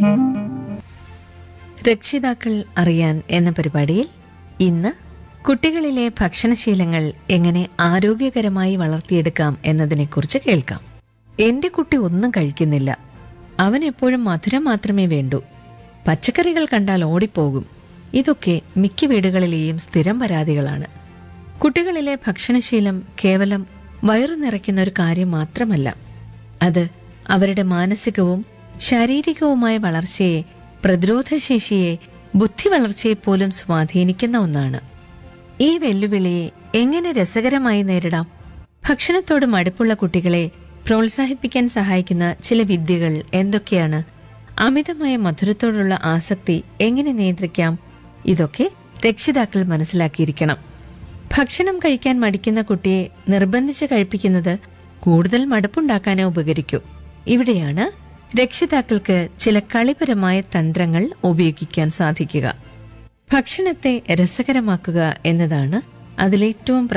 രക്ഷിതാക്കൾ അറിയാൻ എന്ന പരിപാടിയിൽ ഇന്ന് കുട്ടികളിലെ ഭക്ഷണശീലങ്ങൾ എങ്ങനെ ആരോഗ്യകരമായി വളർത്തിയെടുക്കാം എന്നതിനെക്കുറിച്ച് കേൾക്കാം എന്റെ കുട്ടി ഒന്നും കഴിക്കുന്നില്ല അവൻ എപ്പോഴും മധുരം മാത്രമേ വേണ്ടൂ പച്ചക്കറികൾ കണ്ടാൽ ഓടിപ്പോകും ഇതൊക്കെ മിക്ക വീടുകളിലെയും സ്ഥിരം പരാതികളാണ് കുട്ടികളിലെ ഭക്ഷണശീലം കേവലം വയറു നിറയ്ക്കുന്ന ഒരു കാര്യം മാത്രമല്ല അത് അവരുടെ മാനസികവും ശാരീരികവുമായ വളർച്ചയെ പ്രതിരോധശേഷിയെ ബുദ്ധി വളർച്ചയെ പോലും സ്വാധീനിക്കുന്ന ഒന്നാണ് ഈ വെല്ലുവിളിയെ എങ്ങനെ രസകരമായി നേരിടാം ഭക്ഷണത്തോട് മടുപ്പുള്ള കുട്ടികളെ പ്രോത്സാഹിപ്പിക്കാൻ സഹായിക്കുന്ന ചില വിദ്യകൾ എന്തൊക്കെയാണ് അമിതമായ മധുരത്തോടുള്ള ആസക്തി എങ്ങനെ നിയന്ത്രിക്കാം ഇതൊക്കെ രക്ഷിതാക്കൾ മനസ്സിലാക്കിയിരിക്കണം ഭക്ഷണം കഴിക്കാൻ മടിക്കുന്ന കുട്ടിയെ നിർബന്ധിച്ച് കഴിപ്പിക്കുന്നത് കൂടുതൽ മടുപ്പുണ്ടാക്കാനേ ഉപകരിക്കൂ ഇവിടെയാണ് രക്ഷിതാക്കൾക്ക് ചില കളിപരമായ തന്ത്രങ്ങൾ ഉപയോഗിക്കാൻ സാധിക്കുക ഭക്ഷണത്തെ രസകരമാക്കുക എന്നതാണ് അതിലേറ്റവും